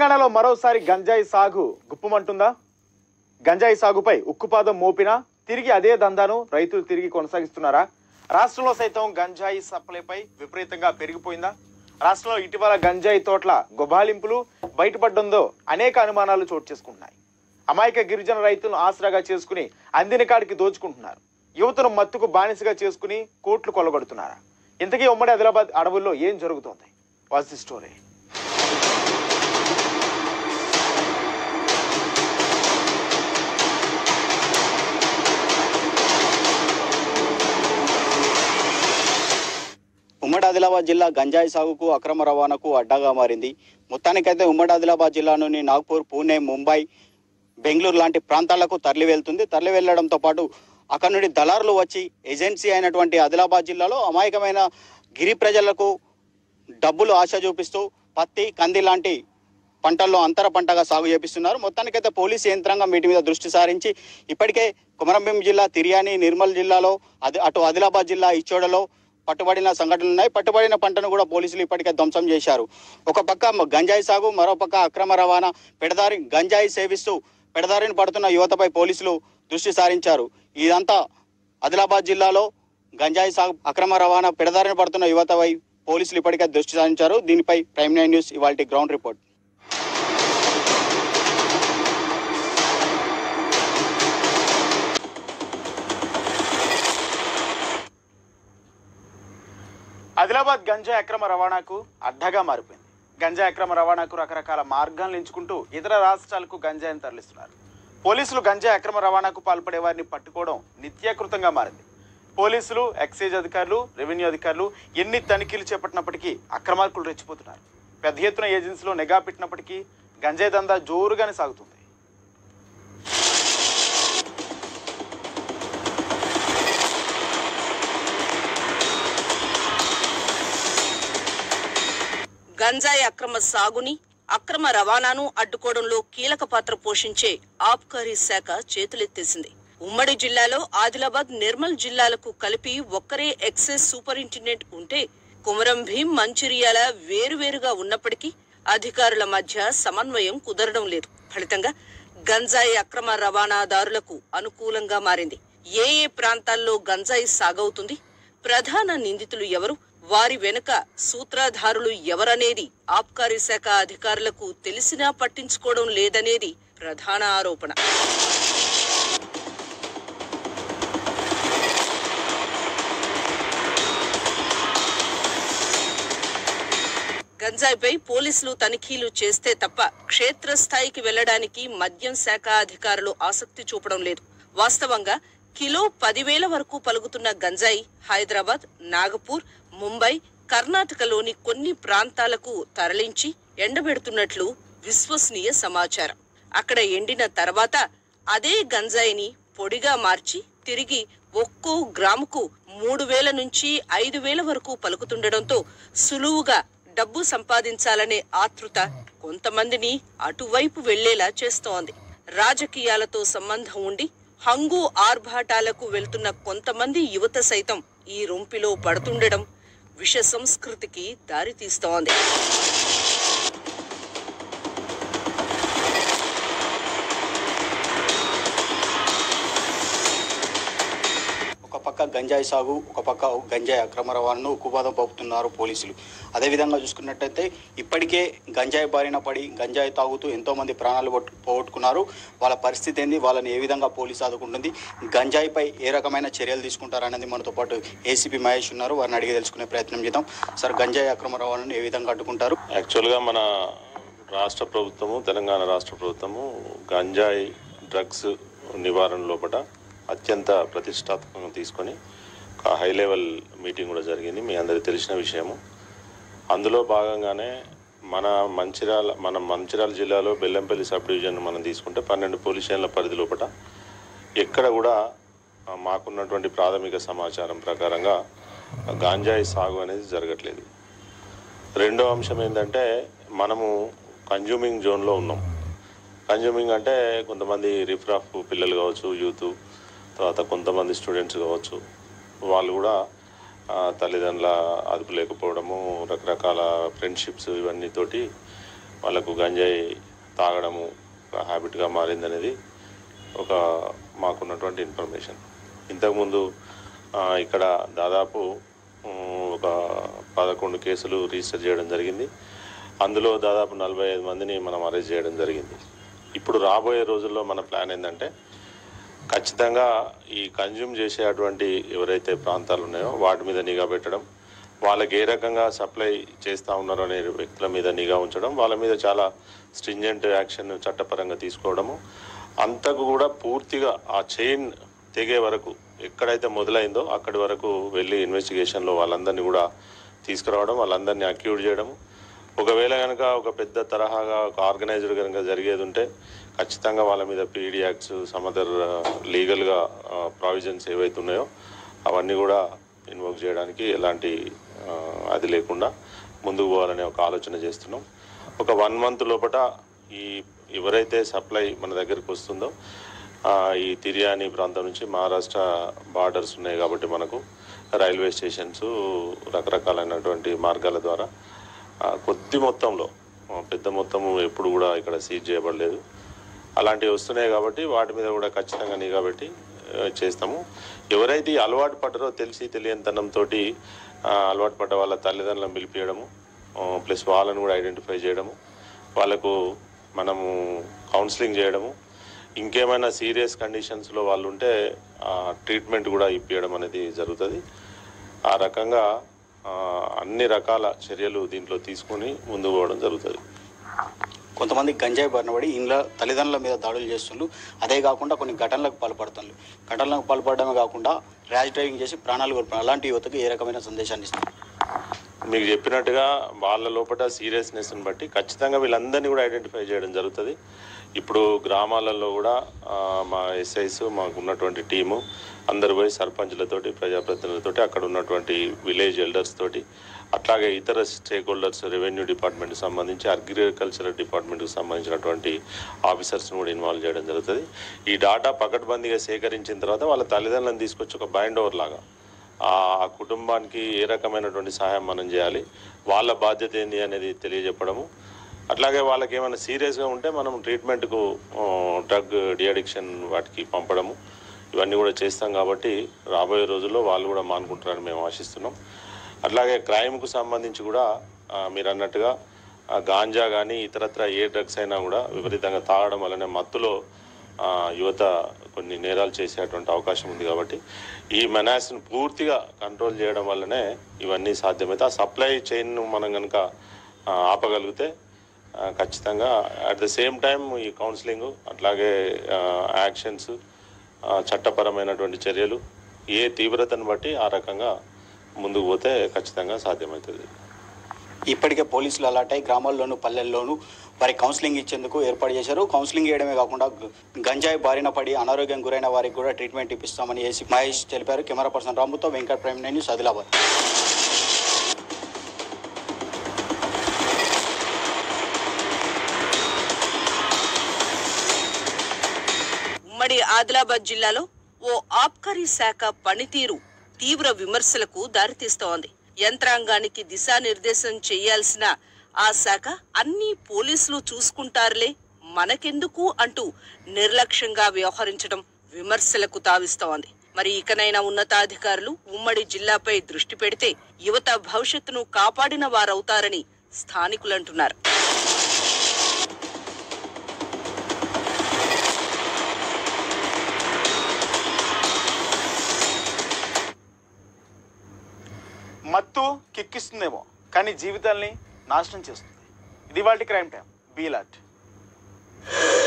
తెలంగాణలో మరోసారి గంజాయి సాగు గుప్పమంటుందా గంజాయి సాగుపై ఉక్కుపాదం మోపినా తిరిగి అదే దందాను రైతులు తిరిగి కొనసాగిస్తున్నారా రాష్ట్రంలో సైతం గంజాయి సప్లైపై విపరీతంగా పెరిగిపోయిందా రాష్ట్రంలో ఇటీవల గంజాయి తోటల గుబాలింపులు బయటపడడంతో అనేక అనుమానాలు చోటు చేసుకుంటున్నాయి అమాయక గిరిజన రైతులను ఆసరాగా చేసుకుని అందిన కాడికి దోచుకుంటున్నారు యువతను మత్తుకు బానిసగా చేసుకుని కోట్లు కొల్లగొడుతున్నారా ఇంతకీ ఉమ్మడి ఆదిలాబాద్ అడవుల్లో ఏం జరుగుతోంది వాస్ ది స్టోరీ ఉమ్మడి ఆదిలాబాద్ జిల్లా గంజాయి సాగుకు అక్రమ రవాణాకు అడ్డాగా మారింది మొత్తానికైతే ఉమ్మడి ఆదిలాబాద్ జిల్లాలోని నాగ్పూర్ పూణే ముంబై బెంగళూరు లాంటి ప్రాంతాలకు తరలి వెళ్తుంది తరలి వెళ్లడంతో పాటు అక్కడ నుండి దళారులు వచ్చి ఏజెన్సీ అయినటువంటి ఆదిలాబాద్ జిల్లాలో అమాయకమైన గిరి ప్రజలకు డబ్బులు ఆశ చూపిస్తూ పత్తి కంది లాంటి పంటల్లో అంతర పంటగా సాగు చేపిస్తున్నారు మొత్తానికైతే పోలీసు యంత్రాంగం వీటి మీద దృష్టి సారించి ఇప్పటికే కొమరంభీం జిల్లా తిర్యాని నిర్మల్ జిల్లాలో అది అటు ఆదిలాబాద్ జిల్లా ఇచ్చోడలో పట్టుబడిన సంఘటనలు ఉన్నాయి పట్టుబడిన పంటను కూడా పోలీసులు ఇప్పటికే ధ్వంసం చేశారు ఒక పక్క గంజాయి సాగు మరో పక్క అక్రమ రవాణా పెడదారి గంజాయి సేవిస్తూ పెడదారిని పడుతున్న యువతపై పోలీసులు దృష్టి సారించారు ఇదంతా ఆదిలాబాద్ జిల్లాలో గంజాయి సాగు అక్రమ రవాణా పెడదారిని పడుతున్న యువతపై పోలీసులు ఇప్పటికే దృష్టి సారించారు దీనిపై ప్రైమ్ నైన్ న్యూస్ ఇవాళ గ్రౌండ్ రిపోర్ట్ ఆదిలాబాద్ గంజాయి అక్రమ రవాణాకు అడ్డగా మారిపోయింది గంజాయి అక్రమ రవాణాకు రకరకాల మార్గాలను ఎంచుకుంటూ ఇతర రాష్ట్రాలకు గంజాయిని తరలిస్తున్నారు పోలీసులు గంజాయి అక్రమ రవాణాకు పాల్పడే వారిని పట్టుకోవడం నిత్యకృతంగా మారింది పోలీసులు ఎక్సైజ్ అధికారులు రెవెన్యూ అధికారులు ఎన్ని తనిఖీలు చేపట్టినప్పటికీ అక్రమార్కులు రెచ్చిపోతున్నారు పెద్ద ఎత్తున ఏజెన్సీలో నిఘా పెట్టినప్పటికీ గంజాయి దందా జోరుగానే సాగుతుంది గంజాయి అక్రమ సాగుని అక్రమ రవాణాను అడ్డుకోవడంలో కీలక పాత్ర పోషించే ఆబ్కారీ శాఖ చేతులెత్తేసింది ఉమ్మడి జిల్లాలో ఆదిలాబాద్ నిర్మల్ జిల్లాలకు కలిపి ఒక్కరే ఎక్సైజ్ సూపరింటెండెంట్ ఉంటే కుమరం భీం మంచిర్యాల వేరువేరుగా ఉన్నప్పటికీ అధికారుల మధ్య సమన్వయం కుదరడం లేదు ఫలితంగా గంజాయి అక్రమ రవాణాదారులకు అనుకూలంగా మారింది ఏ ఏ ప్రాంతాల్లో గంజాయి సాగవుతుంది ప్రధాన నిందితులు ఎవరు వారి వెనుక సూత్రధారులు ఎవరనేది ఆబ్కారీ శాఖ అధికారులకు తెలిసినా పట్టించుకోవడం లేదనేది ప్రధాన ఆరోపణ గంజాయిపై పోలీసులు తనిఖీలు చేస్తే తప్ప క్షేత్రస్థాయికి వెళ్లడానికి మద్యం శాఖ అధికారులు ఆసక్తి చూపడం లేదు వాస్తవంగా కిలో పదివేల వరకు పలుకుతున్న గంజాయి హైదరాబాద్ నాగపూర్ ముంబై కర్ణాటకలోని కొన్ని ప్రాంతాలకు తరలించి ఎండబెడుతున్నట్లు విశ్వసనీయ సమాచారం అక్కడ ఎండిన తర్వాత అదే గంజాయిని పొడిగా మార్చి తిరిగి ఒక్కో గ్రాముకు మూడు వేల నుంచి ఐదు వేల వరకు పలుకుతుండడంతో సులువుగా డబ్బు సంపాదించాలనే ఆతృత కొంతమందిని అటువైపు వెళ్లేలా చేస్తోంది రాజకీయాలతో సంబంధం ఉండి హంగు ఆర్భాటాలకు వెళ్తున్న కొంతమంది యువత సైతం ఈ రొంపిలో పడుతుండడం విష సంస్కృతికి దారితీస్తోంది ఒక పక్క గంజాయి సాగు ఒక పక్క గంజాయి అక్రమ రవాణాను ఉక్కుపాదం పంపుతున్నారు పోలీసులు అదేవిధంగా చూసుకున్నట్టయితే ఇప్పటికే గంజాయి బారిన పడి గంజాయి తాగుతూ ఎంతో మంది ప్రాణాలు పట్టు- పోగొట్టుకున్నారు వాళ్ళ పరిస్థితి ఏంది వాళ్ళని ఏ విధంగా పోలీసు ఆదుకుంటుంది గంజాయిపై ఏ రకమైన చర్యలు తీసుకుంటారనేది మనతో పాటు ఏసీపీ మహేష్ ఉన్నారు వారిని అడిగి తెలుసుకునే ప్రయత్నం చేద్దాం సార్ గంజాయి అక్రమ రవాణాను ఏ విధంగా అడ్డుకుంటారు యాక్చువల్గా మన రాష్ట్ర ప్రభుత్వము తెలంగాణ రాష్ట్ర ప్రభుత్వము గంజాయి డ్రగ్స్ నివారణ లోపల అత్యంత ప్రతిష్టాత్మకంగా తీసుకొని ఒక హై లెవెల్ మీటింగ్ కూడా జరిగింది మీ అందరికీ తెలిసిన విషయము అందులో భాగంగానే మన మంచిర్యాల మన మంచిర్యాల జిల్లాలో బెల్లంపల్లి సబ్ డివిజన్ మనం తీసుకుంటే పన్నెండు పోలీస్ స్టేషన్ల పరిధి లోపల ఎక్కడ కూడా ఆ, మాకున్నటువంటి ప్రాథమిక సమాచారం ప్రకారంగా గాంజాయి సాగు అనేది జరగట్లేదు రెండో అంశం ఏంటంటే మనము కన్జ్యూమింగ్ జోన్లో ఉన్నాం కన్జ్యూమింగ్ అంటే కొంతమంది రిఫ్రాఫ్ పిల్లలు కావచ్చు యూత్ తర్వాత కొంతమంది స్టూడెంట్స్ కావచ్చు వాళ్ళు కూడా ఆ, తల్లిదండ్రుల అదుపు లేకపోవడము రకరకాల ఫ్రెండ్షిప్స్ ఇవన్నీ తోటి వాళ్ళకు గంజాయి తాగడము ఒక హ్యాబిట్గా మారిందనేది ఒక మాకున్నటువంటి ఇన్ఫర్మేషన్ ఇంతకుముందు ఆ, ఇక్కడ దాదాపు ఉమ్, ఒక పదకొండు కేసులు రిజిస్టర్ చేయడం జరిగింది అందులో దాదాపు నలభై ఐదు మందిని మనం అరెస్ట్ చేయడం జరిగింది ఇప్పుడు రాబోయే రోజుల్లో మన ప్లాన్ ఏంటంటే ఖచ్చితంగా ఈ కన్జ్యూమ్ చేసేటువంటి ఎవరైతే ప్రాంతాలు ఉన్నాయో వాటి మీద నిఘా పెట్టడం వాళ్ళకి ఏ రకంగా సప్లై చేస్తూ ఉన్నారో అనే వ్యక్తుల మీద నిఘా ఉంచడం వాళ్ళ మీద చాలా స్ట్రింజెంట్ యాక్షన్ చట్టపరంగా తీసుకోవడము అంతకు కూడా పూర్తిగా ఆ చైన్ తెగే వరకు ఎక్కడైతే మొదలైందో అక్కడి వరకు వెళ్ళి ఇన్వెస్టిగేషన్లో వాళ్ళందరినీ కూడా తీసుకురావడం వాళ్ళందరినీ అక్యూడ్ చేయడము ఒకవేళ కనుక ఒక పెద్ద తరహాగా ఒక ఆర్గనైజ్డ్ కనుక జరిగేది ఉంటే ఖచ్చితంగా వాళ్ళ మీద పీడీ యాక్ట్స్ సమ్ అదర్ లీగల్గా ప్రావిజన్స్ ఏవైతే ఉన్నాయో అవన్నీ కూడా ఇన్వోక్ చేయడానికి ఎలాంటి ఆ, అది లేకుండా ముందుకు పోవాలనే ఒక ఆలోచన చేస్తున్నాం ఒక వన్ మంత్ లోపల ఈ ఎవరైతే సప్లై మన దగ్గరికి వస్తుందో ఆ, ఈ తిర్యాని ప్రాంతం నుంచి మహారాష్ట్ర బార్డర్స్ ఉన్నాయి కాబట్టి మనకు రైల్వే స్టేషన్స్ రకరకాలైనటువంటి మార్గాల ద్వారా ఆ, కొద్ది మొత్తంలో ఆ, పెద్ద మొత్తము ఎప్పుడు కూడా ఇక్కడ సీజ్ చేయబడలేదు అలాంటివి వస్తున్నాయి కాబట్టి వాటి మీద కూడా ఖచ్చితంగా నిఘా పెట్టి ఆ, చేస్తాము ఎవరైతే ఈ అలవాటు పడ్డారో తెలిసి తెలియనితనంతో అలవాటు పడ్డ వాళ్ళ తల్లిదండ్రులను పిలిపించడము ప్లస్ వాళ్ళని కూడా ఐడెంటిఫై చేయడము వాళ్ళకు మనము కౌన్సిలింగ్ చేయడము ఇంకేమైనా సీరియస్ కండిషన్స్లో వాళ్ళు ఉంటే ట్రీట్మెంట్ కూడా ఇప్పించడం అనేది జరుగుతుంది ఆ రకంగా ఆ, అన్ని రకాల చర్యలు దీంట్లో తీసుకొని ముందుకు పోవడం జరుగుతుంది కొంతమంది గంజాయి బారిన పడి ఇంట్లో తల్లిదండ్రుల మీద దాడులు చేస్తుండ్రు అదే కాకుండా కొన్ని ఘటనలకు పాల్పడుతుండ్రు ఘటనలకు పాల్పడమే కాకుండా ర్యాష్ డ్రైవింగ్ చేసి ప్రాణాలు కోల్పోయిన అలాంటి యువతకు ఏ రకమైన సందేశాన్ని ఇస్తారు మీకు చెప్పినట్టుగా వాళ్ళ లోపల సీరియస్నెస్ని బట్టి ఖచ్చితంగా వీళ్ళందరినీ కూడా ఐడెంటిఫై చేయడం జరుగుతుంది ఇప్పుడు గ్రామాలలో కూడా ఆ, మా ఎస్ఐస్ మాకు ఉన్నటువంటి టీము అందరు పోయి సర్పంచ్లతోటి ప్రజాప్రతినిధులతోటి అక్కడ ఉన్నటువంటి విలేజ్ ఎల్డర్స్ తోటి అట్లాగే ఇతర స్టేక్ హోల్డర్స్ రెవెన్యూ డిపార్ట్మెంట్కి సంబంధించి అగ్రికల్చరల్ డిపార్ట్మెంట్కి సంబంధించినటువంటి ఆఫీసర్స్ని కూడా ఇన్వాల్వ్ చేయడం జరుగుతుంది ఈ డాటా పకడ్బందీగా సేకరించిన తర్వాత వాళ్ళ తల్లిదండ్రులను తీసుకొచ్చి ఒక బైండ్ ఓవర్ లాగా ఆ కుటుంబానికి ఏ రకమైనటువంటి సహాయం మనం చేయాలి వాళ్ళ బాధ్యత ఏంటి అనేది తెలియజెప్పడము అట్లాగే వాళ్ళకి ఏమైనా సీరియస్గా ఉంటే మనం ట్రీట్మెంట్కు డ్రగ్ డిఅడిక్షన్ వాటికి పంపడము ఇవన్నీ కూడా చేస్తాం కాబట్టి రాబోయే రోజుల్లో వాళ్ళు కూడా మానుకుంటారని మేము ఆశిస్తున్నాం అట్లాగే క్రైమ్కు సంబంధించి కూడా ఆ, మీరు అన్నట్టుగా ఆ, గాంజా కానీ ఇతరత్ర ఏ డ్రగ్స్ అయినా కూడా విపరీతంగా తాగడం వల్లనే మత్తులో ఆ, యువత కొన్ని నేరాలు చేసేటువంటి అవకాశం ఉంది కాబట్టి ఈ మెనాస్ను పూర్తిగా కంట్రోల్ చేయడం వల్లనే ఇవన్నీ సాధ్యమైతే ఆ సప్లై చైన్ మనం కనుక ఆపగలిగితే ఆ, ఖచ్చితంగా అట్ ద సేమ్ టైం ఈ కౌన్సిలింగ్ అట్లాగే యాక్షన్స్ చట్టపరమైనటువంటి చర్యలు ఏ తీవ్రతను బట్టి ఆ రకంగా ముందుకు పోతే ఖచ్చితంగా సాధ్యమవుతుంది ఇప్పటికే పోలీసులు అలర్ట్ అయి గ్రామాల్లోనూ పల్లెల్లోనూ వారికి కౌన్సిలింగ్ ఇచ్చేందుకు ఏర్పాటు చేశారు కౌన్సిలింగ్ చేయడమే కాకుండా గ- గంజాయి బారిన పడి అనారోగ్యం గురైన వారికి కూడా ట్రీట్మెంట్ ఇప్పిస్తామని ఏసీ మహేష్ తెలిపారు కెమెరా పర్సన్ రాముతో Venkat Prime Nine News Adilabad ఉమ్మడి ఆదిలాబాద్ జిల్లాలో ఓ ఆబ్కారీ శాఖ పనితీరు తీవ్ర విమర్శలకు దారితీస్తోంది యంత్రాంగానికి దిశానిర్దేశం చేయాల్సిన ఆ శాఖ అన్ని పోలీసులు చూసుకుంటారులే మనకెందుకు అంటూ నిర్లక్ష్యంగా వ్యవహరించడం విమర్శలకు తావిస్తోంది మరి ఇకనైనా ఉన్నతాధికారులు ఉమ్మడి జిల్లాపై దృష్టి పెడితే యువత భవిష్యత్తును కాపాడిన వారవుతారని స్థానికులంటున్నారు మత్తు కిక్కిస్తుందేమో కానీ జీవితాల్ని నాశనం చేస్తుంది ఇది వాళ్ళ క్రైమ్ టైం బీలాట్